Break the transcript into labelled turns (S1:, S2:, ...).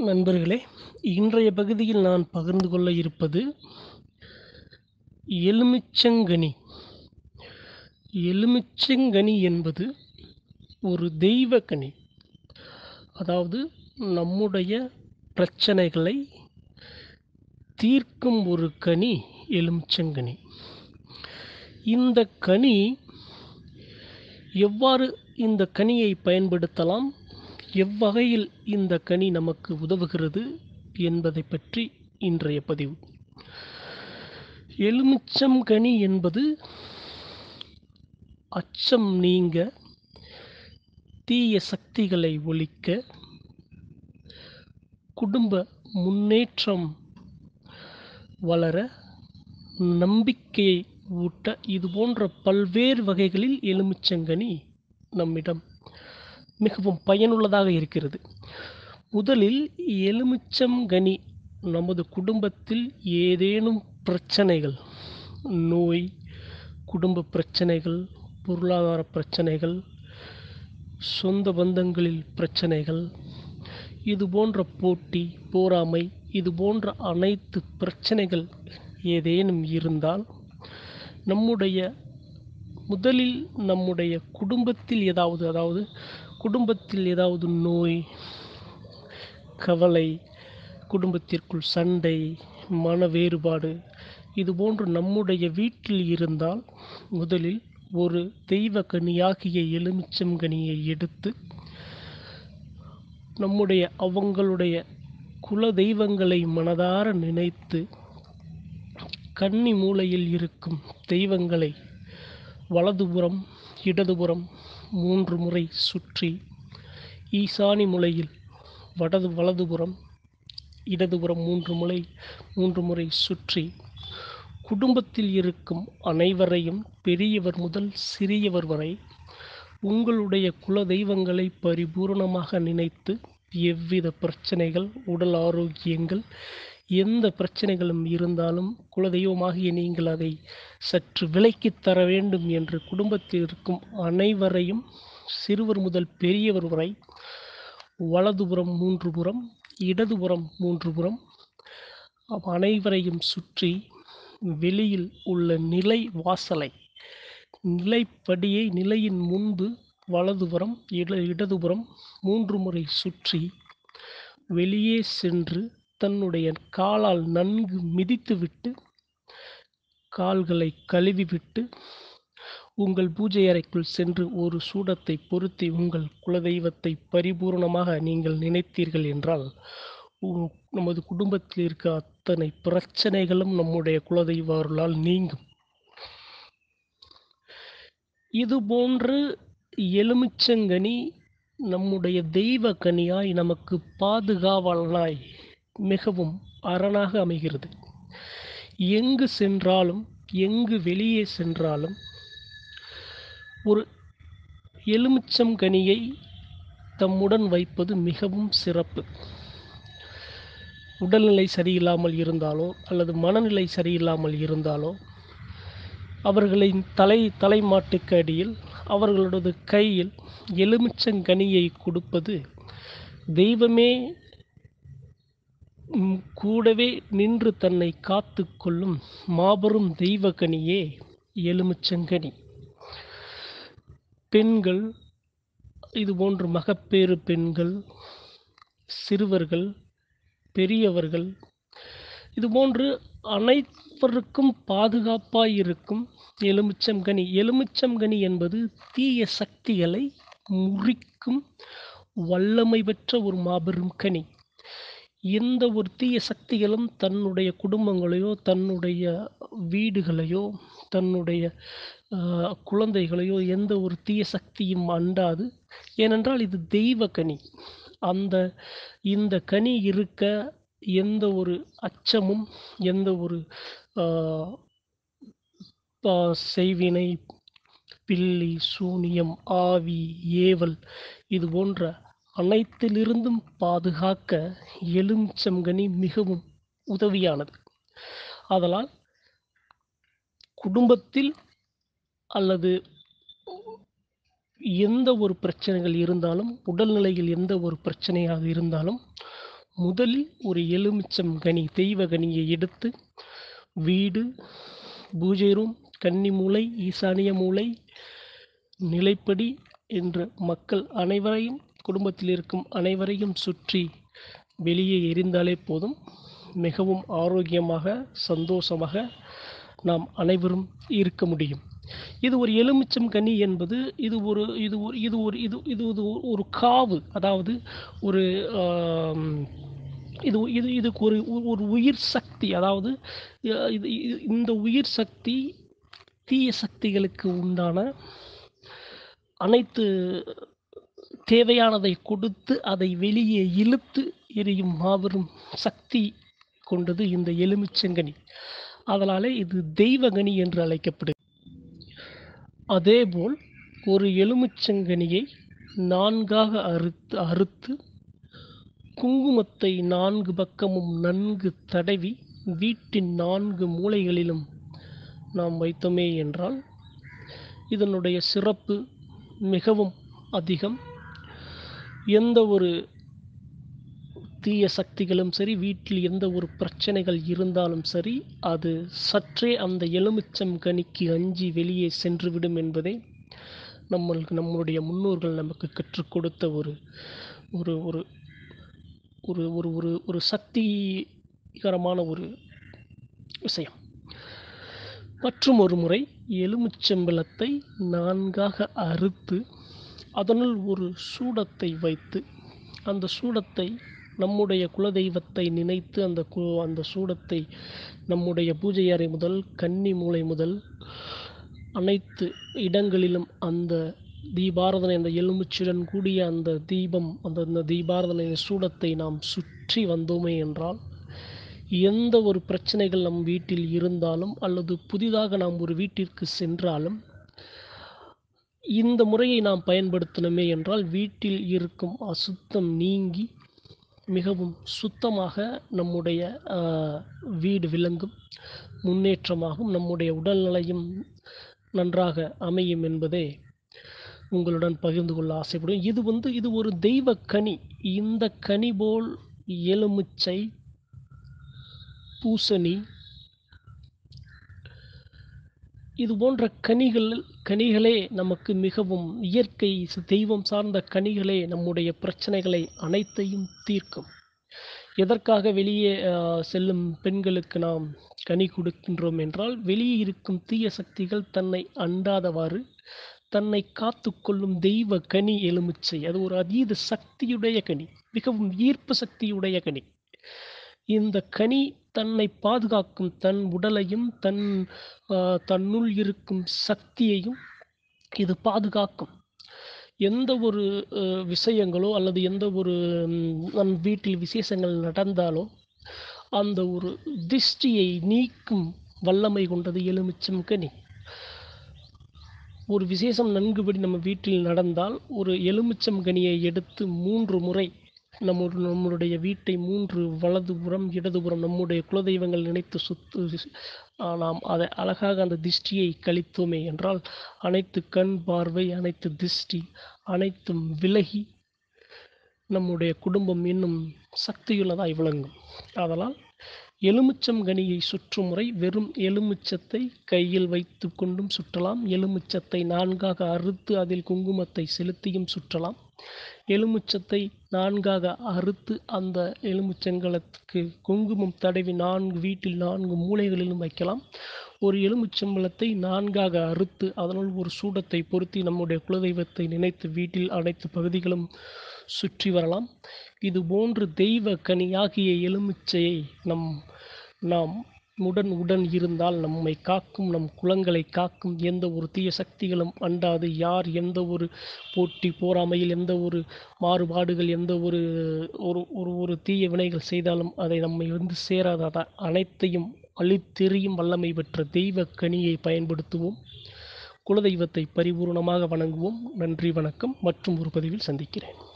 S1: நண்பர்களே இன்றைய பகுதியில் நான் பகிர்ந்து கொள்ள இருப்பது எலுமிச்சங்கனி எலுமிச்சங்கனி என்பது ஒரு தெய்வ கனி அதாவது நம்முடைய பிரச்சனைகளை தீர்க்கும் ஒரு கனி எலுமிச்சங்கனி இந்த கனி எவ்வாறு இந்த கனியை பயன்படுத்தலாம் எவ்வகையில் இந்த கனி நமக்கு உதவுகிறது என்பதை பற்றி இன்றைய பதிவு எலுமிச்சம் கனி என்பது அச்சம் நீங்க தீய சக்திகளை ஒழிக்க குடும்ப முன்னேற்றம் வளர நம்பிக்கையை ஊட்ட இது போன்ற பல்வேறு வகைகளில் எலுமிச்சங்கனி நம்மிடம் மிகவும் பயனுள்ளதாக இருக்கிறது முதலில் எலுமிச்சம் கனி நமது குடும்பத்தில் ஏதேனும் பிரச்சனைகள் நோய் குடும்ப பிரச்சனைகள் பொருளாதார பிரச்சனைகள் சொந்த பந்தங்களில் பிரச்சனைகள் இது போன்ற போட்டி போராமை இது போன்ற அனைத்து பிரச்சனைகள் ஏதேனும் இருந்தால் நம்முடைய முதலில் நம்முடைய குடும்பத்தில் ஏதாவது அதாவது குடும்பத்தில் ஏதாவது நோய் கவலை குடும்பத்திற்குள் சண்டை மன வேறுபாடு இது போன்று நம்முடைய வீட்டில் இருந்தால் முதலில் ஒரு தெய்வ கனியாகிய எலுமிச்சம் கனியை எடுத்து நம்முடைய அவங்களுடைய குல தெய்வங்களை மனதார நினைத்து கன்னி மூலையில் இருக்கும் தெய்வங்களை வலதுபுறம் இடதுபுறம் மூன்று முறை சுற்றி ஈசானி முலையில் வடது வலதுபுறம் இடதுபுறம் மூன்று முறை மூன்று முறை சுற்றி குடும்பத்தில் இருக்கும் அனைவரையும் பெரியவர் முதல் சிறியவர் வரை உங்களுடைய குல தெய்வங்களை பரிபூரணமாக நினைத்து எவ்வித பிரச்சனைகள் உடல் ஆரோக்கியங்கள் எந்த பிரச்சனைகளும் இருந்தாலும் குலதெய்வமாகிய நீங்கள் அதை சற்று விலைக்குத் தர வேண்டும் என்று குடும்பத்தில் இருக்கும் அனைவரையும் சிறுவர் முதல் பெரியவர் வரை வலதுபுறம் மூன்று புறம் இடதுபுறம் மூன்று புறம் அனைவரையும் சுற்றி வெளியில் உள்ள நிலை வாசலை நிலைப்படியை நிலையின் முன்பு வலதுபுறம் இட இடதுபுறம் மூன்று முறை சுற்றி வெளியே சென்று தன்னுடைய காலால் நன்கு மிதித்துவிட்டு கால்களை கழுவிவிட்டு உங்கள் பூஜை அறைக்குள் சென்று ஒரு சூடத்தை பொருத்தி உங்கள் குலதெய்வத்தை பரிபூர்ணமாக நீங்கள் நினைத்தீர்கள் என்றால் நமது குடும்பத்தில் இருக்க அத்தனை பிரச்சனைகளும் நம்முடைய குலதெய்வ அருளால் நீங்கும் இது போன்று எலுமிச்சங்கனி நம்முடைய தெய்வ கனியாய் நமக்கு பாதுகாவலனாய் மிகவும் அரணாக அமைகிறது எங்கு சென்றாலும் எங்கு வெளியே சென்றாலும் ஒரு எலுமிச்சம் கனியை தம்முடன் வைப்பது மிகவும் சிறப்பு உடல்நிலை சரியில்லாமல் இருந்தாலோ அல்லது மனநிலை சரியில்லாமல் இருந்தாலோ அவர்களின் தலை தலைமாட்டுக்கு அடியில் அவர்களது கையில் எலுமிச்சங்கனியை கொடுப்பது தெய்வமே கூடவே நின்று தன்னை காத்து கொள்ளும் மாபெரும் தெய்வக்கனியே எலுமிச்சங்கனி பெண்கள் இதுபோன்று மகப்பேறு பெண்கள் சிறுவர்கள் பெரியவர்கள் இதுபோன்று அனைவருக்கும் பாதுகாப்பாய் இருக்கும் எலுமிச்சங்கனி எலுமிச்சங்கனி என்பது தீய சக்திகளை முறிக்கும் வல்லமை பெற்ற ஒரு மாபெரும் கனி எந்த ஒரு தீய சக்திகளும் தன்னுடைய குடும்பங்களையோ தன்னுடைய வீடுகளையோ தன்னுடைய குழந்தைகளையோ எந்த ஒரு தீய சக்தியும் அண்டாது ஏனென்றால் இது தெய்வ கனி அந்த இந்த கனி இருக்க எந்த ஒரு அச்சமும் எந்த ஒரு செய்வினை பில்லி சூனியம் ஆவி ஏவல் இது போன்ற அனைத்திலிருந்தும் பாதுகாக்க எலுமிச்சங்கனி மிகவும் உதவியானது ஆதலால் குடும்பத்தில் அல்லது எந்த ஒரு பிரச்சனைகள் இருந்தாலும் உடல்நிலையில் எந்த ஒரு பிரச்சனையாக இருந்தாலும் முதலில் ஒரு எலுமிச்சம் கனி தெய்வ கனியை எடுத்து வீடு பூஜை ரூம் கன்னி மூலை ஈசானிய மூலை நிலைப்படி என்று மக்கள் அனைவரையும் குடும்பத்தில் இருக்கும் அனைவரையும் சுற்றி வெளியே எரிந்தாலே போதும் மிகவும் ஆரோக்கியமாக சந்தோஷமாக நாம் அனைவரும் இருக்க முடியும் இது ஒரு எலுமிச்சம் கனி என்பது இது ஒரு இது ஒரு இது ஒரு இது இது இது ஒரு காவு அதாவது ஒரு ஆம், இது இது இதுக்கு ஒரு ஒரு உயிர் சக்தி அதாவது அஹ், இது இது- இந்த உயிர் சக்தி தீய சக்திகளுக்கு உண்டான அனைத்து தேவையானதை கொடுத்து அதை வெளியே இழுத்து எரியும் மாபெரும் சக்தி கொண்டது இந்த எலுமிச்சங்கனி அதனாலே இது தெய்வகனி என்று அழைக்கப்படுது அதேபோல் ஒரு எலுமிச்சங்கனியை நான்காக அறுத்து அறுத்து குங்குமத்தை நான்கு பக்கமும் நன்கு தடவி வீட்டின் நான்கு மூலைகளிலும் நாம் வைத்தோமே என்றால் இதனுடைய சிறப்பு மிகவும் அதிகம் எந்த ஒரு தீய சக்திகளும் சரி வீட்டில் எந்த ஒரு பிரச்சனைகள் இருந்தாலும் சரி அது சற்றே அந்த எலுமிச்சம் கனிக்கு அஞ்சி வெளியே சென்றுவிடும் என்பதே நம்மளுக்கு நம்மளுடைய முன்னோர்கள் நமக்கு கற்றுக் கொடுத்த ஒரு ஒரு ஒரு ஒரு ஒரு ஒரு ஒரு சக்திகரமான ஒரு விஷயம் மற்றும் ஒரு முறை எலுமிச்சம்பழத்தை நான்காக அறுத்து அதனுள் ஒரு சூடத்தை வைத்து அந்த சூடத்தை நம்முடைய குலதெய்வத்தை நினைத்து அந்த கு அந்த சூடத்தை நம்முடைய பூஜை அறை முதல் கன்னி மூலை முதல் அனைத்து இடங்களிலும் அந்த தீபாரதனை அந்த எலுமிச்சுடன் கூடிய அந்த தீபம் அந்த அந்த தீபாரதனை சூடத்தை நாம் சுற்றி வந்தோமே என்றால் எந்த ஒரு பிரச்சனைகள் நம் வீட்டில் இருந்தாலும் அல்லது புதிதாக நாம் ஒரு வீட்டிற்கு சென்றாலும் இந்த முறையை நாம் பயன்படுத்தினோமே என்றால் வீட்டில் இருக்கும் அசுத்தம் நீங்கி மிகவும் சுத்தமாக நம்முடைய ஆஹ், வீடு விளங்கும் முன்னேற்றமாகும் நம்முடைய உடல்நிலையும் நன்றாக அமையும் என்பதே உங்களுடன் பகிர்ந்து கொள்ள ஆசைப்படுவேன் இது வந்து இது ஒரு தெய்வ கனி இந்த கனி போல் எலுமிச்சை பூசணி இது போன்ற கனிகள் கனிகளே நமக்கு மிகவும் இயற்கை தெய்வம் சார்ந்த கனிகளே நம்முடைய பிரச்சனைகளை அனைத்தையும் தீர்க்கும் எதற்காக வெளியே ஆஹ், செல்லும் பெண்களுக்கு நாம் கனி கொடுக்கின்றோம் என்றால் வெளியே இருக்கும் தீய சக்திகள் தன்னை அண்டாதவாறு தன்னை காத்துக்கொள்ளும் தெய்வ கனி எலுமிச்சை அது ஒரு அதீத சக்தியுடைய கனி மிகவும் ஈர்ப்பு சக்தியுடைய கனி இந்த கனி தன்னை பாதுகாக்கும் தன் உடலையும் தன் ஆஹ், தன்னுள் இருக்கும் சக்தியையும் இது பாதுகாக்கும் எந்த ஒரு அஹ், விஷயங்களோ அல்லது எந்த ஒரு ம், நம் வீட்டில் விசேஷங்கள் நடந்தாலோ அந்த ஒரு திஷ்டியை நீக்கும் வல்லமை கொண்டது எலுமிச்சம் கனி ஒரு விசேஷம் நன்குபடி நம்ம வீட்டில் நடந்தால் ஒரு எலுமிச்சம் கனியை எடுத்து மூன்று முறை நம்ம நம்மளுடைய வீட்டை மூன்று வலதுபுறம் இடதுபுறம் நம்முடைய குலதெய்வங்கள் நினைத்து சுத்து ஆ, நாம் அதை அழகாக அந்த திஷ்டியை கழித்தோமே என்றால் அனைத்து கண் பார்வை அனைத்து திஷ்டி அனைத்தும் விலகி நம்முடைய குடும்பம் இன்னும் சக்தியுள்ளதாய் விளங்கும் ஆதலால் எலுமிச்சம் கனியை சுற்றும் முறை வெறும் எலுமிச்சத்தை கையில் வைத்து கொண்டும் சுற்றலாம் எலுமிச்சத்தை நான்காக அறுத்து அதில் குங்குமத்தை செலுத்தியும் சுற்றலாம் எலுமிச்சத்தை நான்காக அறுத்து அந்த எலுமிச்சங்களுக்கு குங்குமம் தடவி நான்கு வீட்டில் நான்கு மூலைகளிலும் வைக்கலாம் ஒரு எலுமிச்சம்பழத்தை நான்காக அறுத்து அதனுள் ஒரு சூடத்தை பொருத்தி நம்முடைய குலதெய்வத்தை நினைத்து வீட்டில் அனைத்து பகுதிகளும் சுற்றி வரலாம் இது போன்று தெய்வ கனியாகிய எலுமிச்சையை நம் நாம் உடன் உடன் இருந்தால் நம்மை காக்கும் நம் குலங்களை காக்கும் எந்த ஒரு தீய சக்திகளும் அண்டாது யார் எந்த ஒரு போட்டி போராமையில் எந்த ஒரு மாறுபாடுகள் எந்த ஒரு ஒரு ஒரு ஒரு தீய வினைகள் செய்தாலும் அதை நம்மை வந்து சேராத அனைத்தையும் அழித்தெறியும் வல்லமை பெற்ற தெய்வ கனியை பயன்படுத்துவோம் குலதெய்வத்தை பரிபூர்ணமாக வணங்குவோம் நன்றி வணக்கம் மற்றும் ஒரு பதிவில் சந்திக்கிறேன்